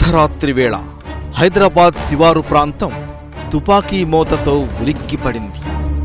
అర్ధరాత్రి వేళ హైదరాబాద్ శివారు ప్రాంతం తుపాకీ మోతతో ఉలిక్కిపడింది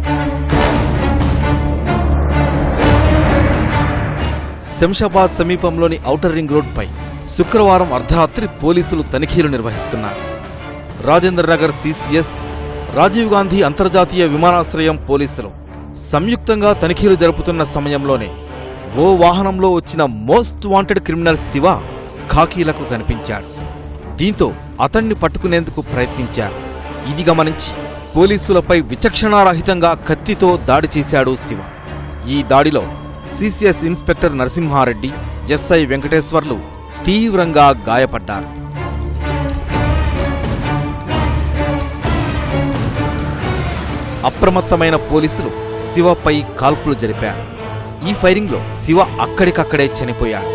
శంషాబాద్ సమీపంలోని ఔటర్ రింగ్ రోడ్పై శుక్రవారం అర్ధరాత్రి పోలీసులు తనిఖీలు నిర్వహిస్తున్నారు రాజేంద్ర నగర్ సిసిఎస్ రాజీవ్ గాంధీ అంతర్జాతీయ విమానాశ్రయం పోలీసులు సంయుక్తంగా తనిఖీలు జరుపుతున్న సమయంలోనే ఓ వాహనంలో వచ్చిన మోస్ట్ వాంటెడ్ క్రిమినల్ శివ ఖాకీలకు కనిపించాడు దీంతో అతన్ని పట్టుకునేందుకు ప్రయత్నించారు ఇది గమనించి పోలీసులపై విచక్షణారహితంగా కత్తితో దాడి చేశాడు శివ ఈ దాడిలో CCS inspector Narasimha Reddy SI Venkateswarlu తీవ్రంగా గాయపడ్డారు అప్రమత్తమైన పోలీసులు శివపై కాల్పులు జరిపారు ఈ ఫైరింగ్లో శివ అక్కడికక్కడే చనిపోయాడు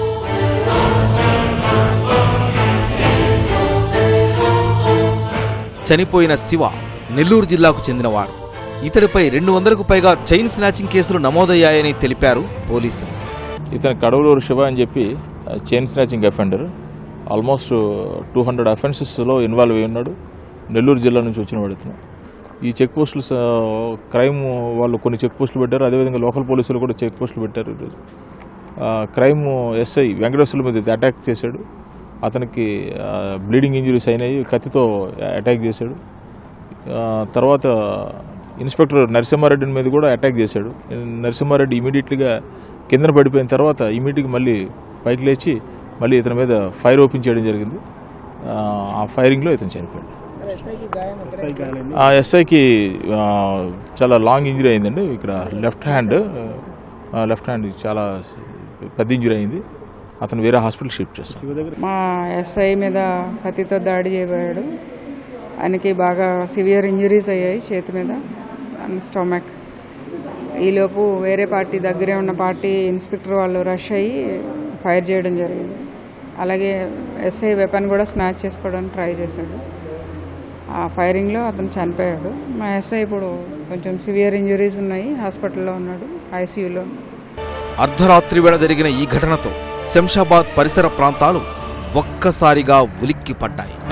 చనిపోయిన శివ నెల్లూరు జిల్లాకు చెందినవాడు ఇతడిపై రెండు వందలకు పైగా చైన్ స్నాచింగ్ కేసులు నమోదయ్యాయని తెలిపారు పోలీసులు ఇతను కడవలూరు శివ అని చెప్పి chain snatching offender almost two hundred అఫెన్సెస్లో ఇన్వాల్వ్ అయి ఉన్నాడు నెల్లూరు జిల్లా నుంచి వచ్చిన వాడు ఇతను ఈ చెక్ పోస్టులు స- క్రైమ్ వాళ్ళు కొన్ని చెక్ పోస్టులు పెట్టారు అదేవిధంగా లోకల్ పోలీసులు కూడా చెక్ పోస్టులు పెట్టారు ఈరోజు ఆ, క్రైమ్ ఎస్ఐ వెంకటేశ్వరుల మీద అటాక్ చేశాడు అతనికి ఆ, బ్లీడింగ్ ఇంజరీస్ అయినాయి కత్తితో అటాక్ చేశాడు ఆ, తర్వాత ఇన్స్పెక్టర్ నరసింహారెడ్డి మీద కూడా అటాక్ చేశాడు నరసింహారెడ్డి ఇమీడియట్లీగా కిందన పడిపోయిన తర్వాత ఇమీడియట్గా మళ్ళీ పైకి లేచి మళ్ళీ ఇతని మీద ఫైర్ ఓపెన్ చేయడం జరిగింది ఆ, ఆ ఫైరింగ్లో ఇతను చనిపోయాడు ఆ ఎస్ఐకి ఆ, చాలా లాంగ్ ఇంజరీ అయిందండి ఇక్కడ లెఫ్ట్ హ్యాండ్ ఆ, లెఫ్ట్ హ్యాండ్ చాలా పెద్ద ఇంజరీ అయింది అతను వేరే హాస్పిటల్ షిఫ్ట్ చేస్తాం మా ఎస్ఐ మీద కత్తితో దాడి చేయబోయాడు ఆయనకి బాగా సివియర్ ఇంజరీస్ అయ్యాయి చేతి మీద అండ్ స్టొమక్ ఈలోపు వేరే పార్టీ దగ్గరే ఉన్న పార్టీ ఇన్స్పెక్టర్ వాళ్ళు రష్ అయ్యి ఫైర్ చేయడం జరిగింది అలాగే ఎస్ఐ వెపన్ కూడా స్నాచ్ చేసుకోవడానికి ట్రై చేశాడు ఆ ఫైరింగ్లో అతను చనిపోయాడు మా ఎస్ఐ ఇప్పుడు కొంచెం సివియర్ ఇంజరీస్ ఉన్నాయి హాస్పిటల్లో ఉన్నాడు ఐసీయూలో అర్ధరాత్రి వేళ జరిగిన ఈ ఘటనతో శంషాబాద్ పరిసర ప్రాంతాలు ఒక్కసారిగా ఉలిక్కిపడ్డాయి